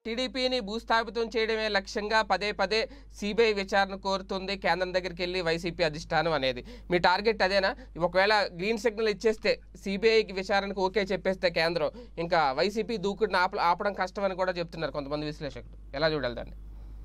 టీడీపీని భూస్థాపితం చేయడమే లక్ష్యంగా పదే పదే సిబిఐ విచారణ కోరుతుంది కేంద్రం దగ్గరికి వెళ్ళి వైసీపీ అధిష్టానం అనేది మీ టార్గెట్ అదేనా ఒకవేళ గ్రీన్ సిగ్నల్ ఇచ్చేస్తే సిబిఐకి విచారణకు ఓకే చెప్పేస్తే కేంద్రం ఇంకా వైసీపీ దూకుడిని ఆప ఆపడం కష్టం అని కూడా చెప్తున్నారు కొంతమంది విశ్లేషకులు ఎలా చూడాలి దాన్ని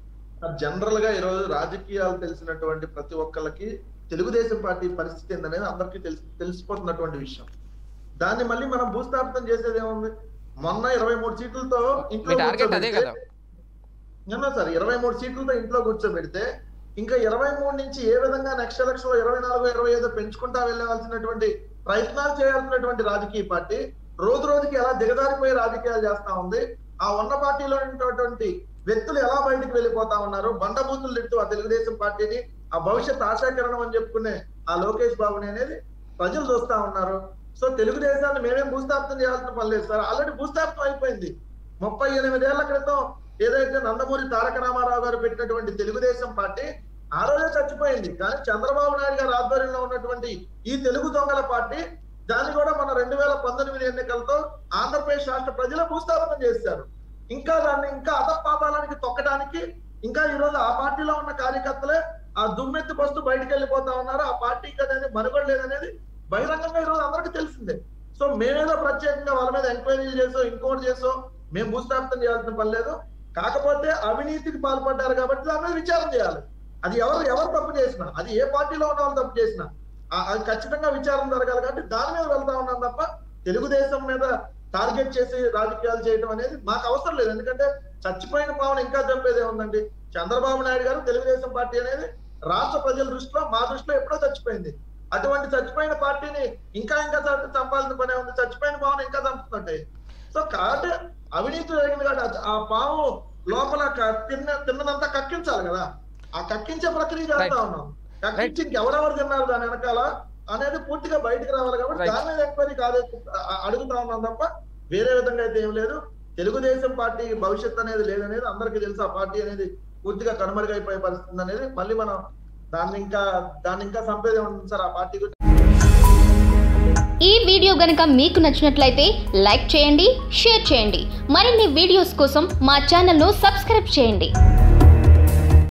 జనరల్ గా ఈరోజు రాజకీయాలు తెలిసినటువంటి ప్రతి ఒక్కళ్ళకి తెలుగుదేశం పార్టీ పరిస్థితి ఏందనేది అందరికీ తెలిసి తెలిసిపోతున్నటువంటి విషయం దాన్ని మళ్ళీ మనం భూస్థాపితం చేసేది ఏముంది మొన్న ఇరవై మూడు సీట్లతో ఇంట్లో మీ టార్గెట్ అదే కూర్చోబెడితే- కదా ఏమన్నా సార్ ఇరవై మూడు సీట్లతో ఇంట్లో కూర్చోబెడితే ఇంకా ఇరవై మూడు నుంచి ఏ విధంగా నెక్స్ట్ ఎలక్షన్ లో ఇరవై నాలుగు ఇరవై ఐదు పెంచుకుంటా వెళ్ళవలసినటువంటి ప్రయత్నాలు చేయాల్సినటువంటి రాజకీయ పార్టీ రోజు రోజుకి ఎలా దిగజారిపోయి రాజకీయాలు చేస్తా ఉంది ఆ ఉన్న పార్టీలో ఉన్నటువంటి వ్యక్తులు ఎలా బయటికి వెళ్ళిపోతా ఉన్నారు బండబూతులు తింటూ ఆ తెలుగుదేశం పార్టీని ఆ భవిష్యత్ ఆశాకిరణం అని చెప్పుకునే ఆ లోకేష్ బాబుని అనేది ప్రజలు చూస్తా ఉన్నారు సో తెలుగుదేశాన్ని మేమేం భూస్థాపితం చేయాల్సిన పని లేదు సార్ ఆల్రెడీ భూస్థాపితం అయిపోయింది ముప్పై ఎనిమిదేళ్ల క్రితం ఏదైతే నందమూరి తారక రామారావు గారు పెట్టినటువంటి తెలుగుదేశం పార్టీ ఆ రోజే చచ్చిపోయింది కానీ చంద్రబాబు నాయుడు గారి ఆధ్వర్యంలో ఉన్నటువంటి ఈ తెలుగు దొంగల పార్టీ దాన్ని కూడా మన రెండు వేల పంతొమ్మిది ఎన్నికలతో ఆంధ్రప్రదేశ్ రాష్ట్ర ప్రజలు భూస్థాపన చేశారు ఇంకా దాన్ని ఇంకా అధపాతాలానికి తొక్కడానికి ఇంకా ఈ రోజు ఆ పార్టీలో ఉన్న కార్యకర్తలే ఆ దుమ్మెత్తి బస్తు బయటికి వెళ్ళిపోతా ఉన్నారు ఆ పార్టీకి అనేది మనుగడ లేదనేది బహిరంగంగా ఈ రోజు అందరికీ తెలిసిందే సో మేమేదో ప్రత్యేకంగా వాళ్ళ మీద ఎంక్వైరీలు చేసో ఇంకోటి చేసో మేము భూస్థాపితం చేయాల్సిన పని లేదు కాకపోతే అవినీతికి పాల్పడ్డారు కాబట్టి దాని మీద విచారణ చేయాలి అది ఎవరు ఎవరు తప్పు చేసినా అది ఏ పార్టీలో ఉన్న వాళ్ళు తప్పు చేసినా ఆ- అది ఖచ్చితంగా విచారణ జరగాలి కాబట్టి దాని మీద వెళ్తా ఉన్నాం తప్ప తెలుగుదేశం మీద టార్గెట్ చేసి రాజకీయాలు చేయడం అనేది మాకు అవసరం లేదు ఎందుకంటే చచ్చిపోయిన పావన ఇంకా చంపేదే ఉందండి చంద్రబాబు నాయుడు గారు తెలుగుదేశం పార్టీ అనేది రాష్ట్ర ప్రజల దృష్టిలో మా దృష్టిలో ఎప్పుడో చచ్చిపోయింది అటువంటి చచ్చిపోయిన పార్టీని ఇంకా ఇంకా చంప- చంపాల్సిన పనే ఉంది చచ్చిపోయిన పావును ఇంకా చంపుతుంటే సో కాబట్టి అవినీతి జరిగింది కాబట్టి ఆ- ఆ పాము లోపల క- తిన్న తిన్నదంతా కక్కించాలి కదా ఆ కక్కించే ప్రక్రియ చేస్తా Right. ఉన్నాం కక్కించి ఎవరెవరు తిన్నారు దాని వెనకాల అనేది పూర్తిగా బయటికి రావాలి కాబట్టి Right. దాని మీద ఎంక్వైరీ కాదు అ- అడుగుతా ఉన్నాం తప్ప వేరే విధంగా అయితే ఏం లేదు తెలుగుదేశం పార్టీ భవిష్యత్ అనేది లేదనేది అందరికీ తెలుసు ఆ పార్టీ అనేది పూర్తిగా కనుమరుగైపోయే పరిస్థితి అనేది మళ్ళీ మనం దాన్ని ఇంకా దాన్ని ఇంకా సంపేదే ఉంటుంది సార్ ఆ పార్టీ గురించి ఈ వీడియో గనుక మీకు నచ్చినట్లయితే లైక్ చేయండి షేర్ చేయండి మరిన్ని వీడియోస్ కోసం మా ఛానల్ను సబ్స్క్రైబ్ చేయండి